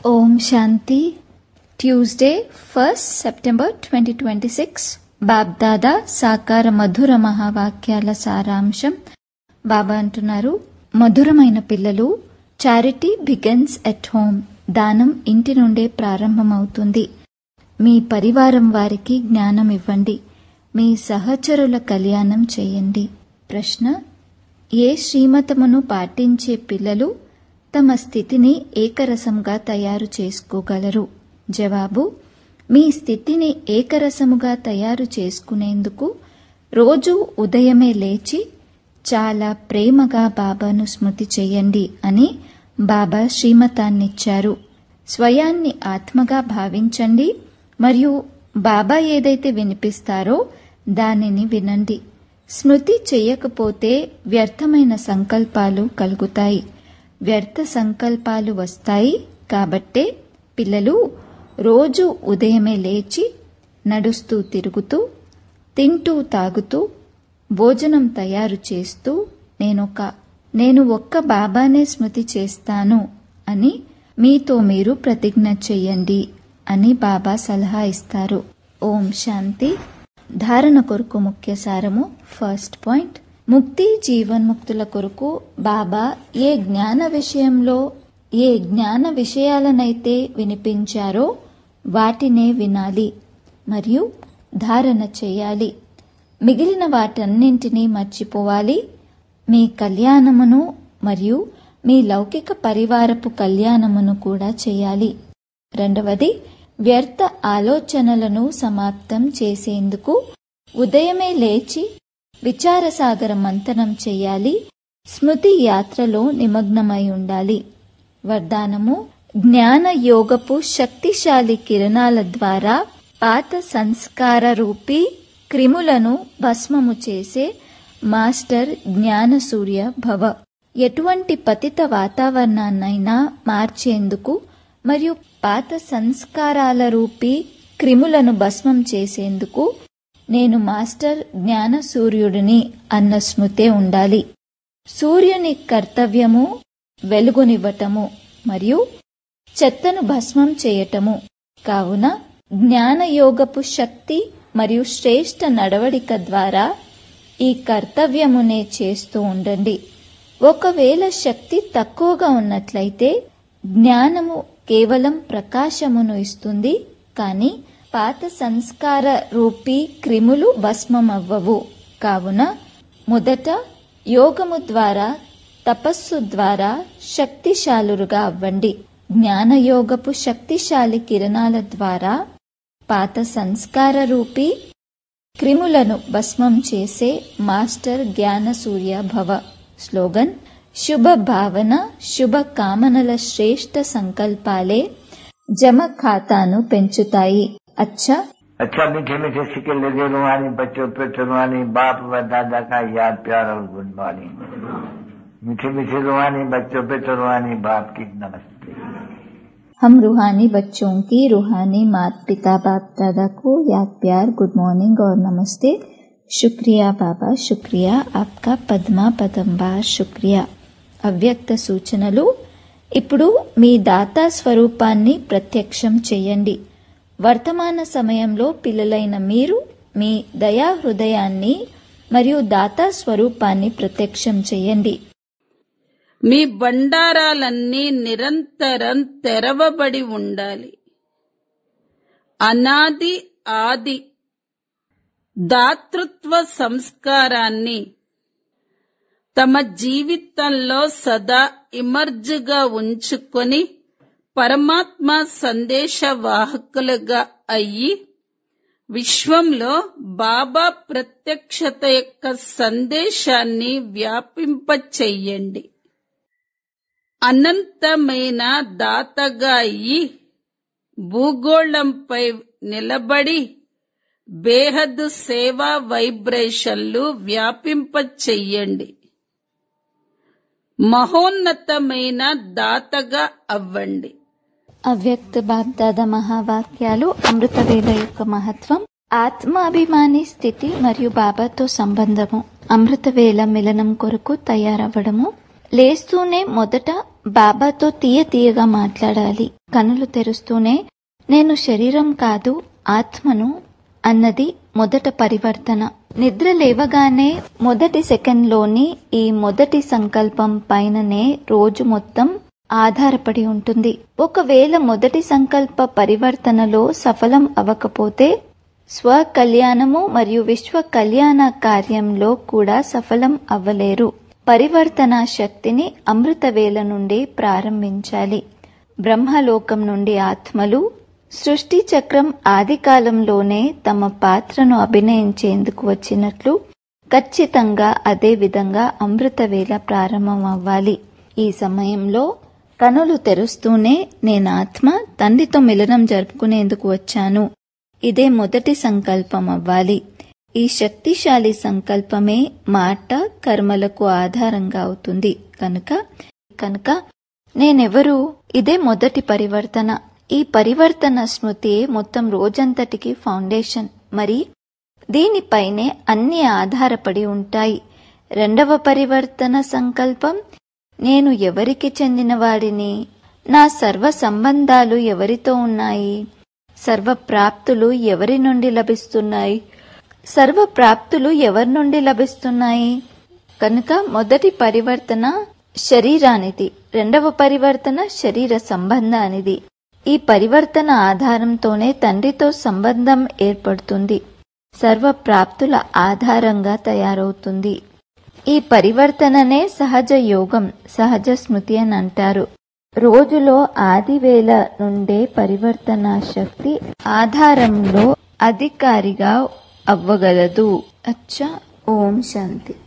ఓం Shanti Tuesday first September twenty twenty six Bapdada సాకార మధుర మహావాక్యాల సారాంశం బాబా అంటున్నారు మధురమైన పిల్లలు చారిటీ బిగన్స్ ఎట్ హోమ్ దానం ఇంటి నుండే ప్రారంభమవుతుంది మీ పరివారం వారికి జ్ఞానం ఇవ్వండి మీ సహచరుల కళ్యాణం చేయండి ప్రశ్న ఏ శ్రీమతమును పాటించే పిల్లలు తమ స్థితిని ఏకరసంగా తయారు చేసుకోగలరు జవాబు మీ స్థితిని ఏకరసముగా తయారు చేసుకునేందుకు రోజు ఉదయమే లేచి చాలా ప్రేమగా బాబాను స్మృతి చేయండి అని బాబా శ్రీమతాన్నిచ్చారు స్వయాన్ని ఆత్మగా భావించండి మరియు బాబా ఏదైతే వినిపిస్తారో దానిని వినండి స్మృతి చేయకపోతే వ్యర్థమైన సంకల్పాలు కలుగుతాయి వ్యర్థ సంకల్పాలు వస్తాయి కాబట్టే పిల్లలు రోజు ఉదయమే లేచి నడుస్తూ తిరుగుతూ తింటూ తాగుతూ భోజనం తయారు చేస్తూ నేనొక నేను ఒక్క బాబానే స్మృతి చేస్తాను అని మీతో మీరు ప్రతిజ్ఞ చెయ్యండి అని బాబా సలహా ఇస్తారు ఓం శాంతి ధారణ కొరకు ముఖ్య సారము ఫస్ట్ పాయింట్ ముక్తి జీవన్ముక్తుల కొరకు బాబా ఏ జ్ఞాన విషయంలో ఏ జ్ఞాన విషయాలనైతే వినిపించారో వాటినే వినాలి మరియు ధారణ చేయాలి మిగిలిన వాటన్నింటినీ మర్చిపోవాలి మీ కళ్యాణమును మరియు మీ లౌకిక పరివారపు కళ్యాణమును కూడా చేయాలి రెండవది వ్యర్థ ఆలోచనలను సమాప్తం చేసేందుకు ఉదయమే లేచి విచారసాగర మంతనం చేయాలి స్మృతి యాత్రలో నిమగ్నమై ఉండాలి వరదానము జ్ఞాన యోగపు శక్తిశాలి కిరణాల ద్వారా పాత సంస్కార రూపీ క్రిములను భస్మము చేసే మాస్టర్ జ్ఞాన సూర్య భవ ఎటువంటి పతిత వాతావరణాన్నైనా మార్చేందుకు మరియు పాత సంస్కారాల రూపీ క్రిములను భస్మం చేసేందుకు నేను మాస్టర్ జ్ఞాన సూర్యుడిని అన్న స్మృతే ఉండాలి సూర్యుని కర్తవ్యము వెలుగునివ్వటము మరియు చెత్తను భస్మం చేయటము కావున జ్ఞానయోగపు శక్తి మరియు శ్రేష్ట నడవడిక ద్వారా ఈ కర్తవ్యమునే చేస్తూ ఉండండి ఒకవేళ శక్తి తక్కువగా ఉన్నట్లయితే జ్ఞానము కేవలం ప్రకాశమును ఇస్తుంది కానీ పాత సంస్కార రూపీ క్రిములు భస్మమవ్వవు కావున మొదట యోగము ద్వారా తపస్సు ద్వారా శక్తిశాలురుగా అవ్వండి జ్ఞానయోగపు శక్తిశాలి కిరణాల ద్వారా పాత సంస్కార రూపీ క్రిములను భస్మం చేసే మాస్టర్ జ్ఞాన సూర్య భవ స్లోగన్ శుభ భావన శుభ కామనల శ్రేష్ట సంకల్పాలే జమ ఖాతాను పెంచుతాయి అచ్చా अच्छा मीठे मीठे सिक्के लगे रुहानी बच्चों पे रुहानी बाप व दादा का याद प्यार और गुड मॉर्निंग मीठे मीठे रुहानी बच्चों पे रुहानी बाप की नमस्ते हम रूहानी बच्चों की रूहानी मात पिता बाप दादा को याद प्यार गुड मॉर्निंग और नमस्ते शुक्रिया बाबा शुक्रिया आपका పద్మా పదంబార్ శుక్రియా అవ్యక్త సూచనలు ఇప్పుడు మీ దాతా స్వరూపాన్ని ప్రత్యక్షం చేయండి వర్తమాన సమయంలో పిల్లలైన మీరు మీ దయా హృదయాన్ని మరియు దాతా స్వరూపాన్ని ప్రత్యక్షం చేయండి మీ బండారాలన్నీ నిరంతరం తెరవబడి ఉండాలి అనాది ఆది దాతృత్వ సంస్కారాన్ని తమ జీవితంలో సదా ఇమర్జ్గా ఉంచుకొని పరమాత్మ సందేశవాహకులుగా అయ్యి విశ్వంలో బాబా ప్రత్యక్షత యొక్క సందేశాన్ని వ్యాపింపచెయ్యండి అనంతమైన దాతగా అయ్యి భూగోళంపై నిలబడి బేహద్దు సేవా వైబ్రేషన్లు వ్యాపింపచెయ్యండి మహోన్నతమైన దాతగా అవ్వండి అవ్యక్త బాబ్దాద మహావాక్యాలు అమృతవేళ యొక్క మహత్వం ఆత్మాభిమాని స్థితి మరియు బాబాతో సంబంధము అమృతవేళ మిలనం కొరకు తయారవ్వడము లేస్తూనే మొదట బాబాతో తీయ తీయగా మాట్లాడాలి కనులు తెరుస్తూనే నేను శరీరం కాదు ఆత్మను అన్నది మొదట పరివర్తన నిద్ర లేవగానే మొదటి సెకండ్లోని ఈ మొదటి సంకల్పం పైననే రోజు మొత్తం ఆధారపడి ఉంటుంది ఒకవేళ మొదటి సంకల్ప పరివర్తనలో సఫలం అవ్వకపోతే స్వ కళ్యాణము మరియు విశ్వ కళ్యాణ కార్యంలో కూడా సఫలం అవ్వలేరు పరివర్తన శక్తిని అమృతవేల నుండి ప్రారంభించాలి బ్రహ్మలోకం నుండి ఆత్మలు సృష్టి చక్రం ఆదికాలంలోనే తమ పాత్రను అభినయించేందుకు వచ్చినట్లు ఖచ్చితంగా అదే విధంగా అమృతవేళ ప్రారంభం అవ్వాలి ఈ సమయంలో కనులు తెరుస్తూనే నేను ఆత్మ తండ్రితో మిలనం జరుపుకునేందుకు వచ్చాను ఇదే మొదటి సంకల్పం అవ్వాలి ఈ శక్తిశాలి సంకల్పమే మాట కర్మలకు ఆధారంగా అవుతుంది కనుక కనుక నేనెవరు ఇదే మొదటి పరివర్తన ఈ పరివర్తన స్మృతి మొత్తం రోజంతటికి ఫౌండేషన్ మరి దీనిపైనే అన్ని ఆధారపడి ఉంటాయి రెండవ పరివర్తన సంకల్పం నేను ఎవరికి చెందినవాడిని నా సర్వ సంబంధాలు ఎవరితో ఉన్నాయి సర్వ ప్రాప్తులు ఎవరి నుండి లభిస్తున్నాయి సర్వ ప్రాప్తులు ఎవరి నుండి లభిస్తున్నాయి కనుక మొదటి పరివర్తన శరీరానిది రెండవ పరివర్తన శరీర సంబంధానిది ఈ పరివర్తన ఆధారంతోనే తండ్రితో సంబంధం ఏర్పడుతుంది సర్వ ప్రాప్తుల ఆధారంగా తయారవుతుంది ఈ పరివర్తననే సహజ యోగం సహజ స్మృతి అని అంటారు రోజులో ఆదివేళ నుండే పరివర్తన శక్తి ఆధారంలో అధికారిగా అవ్వగలదు అచ్చా ఓం శాంతి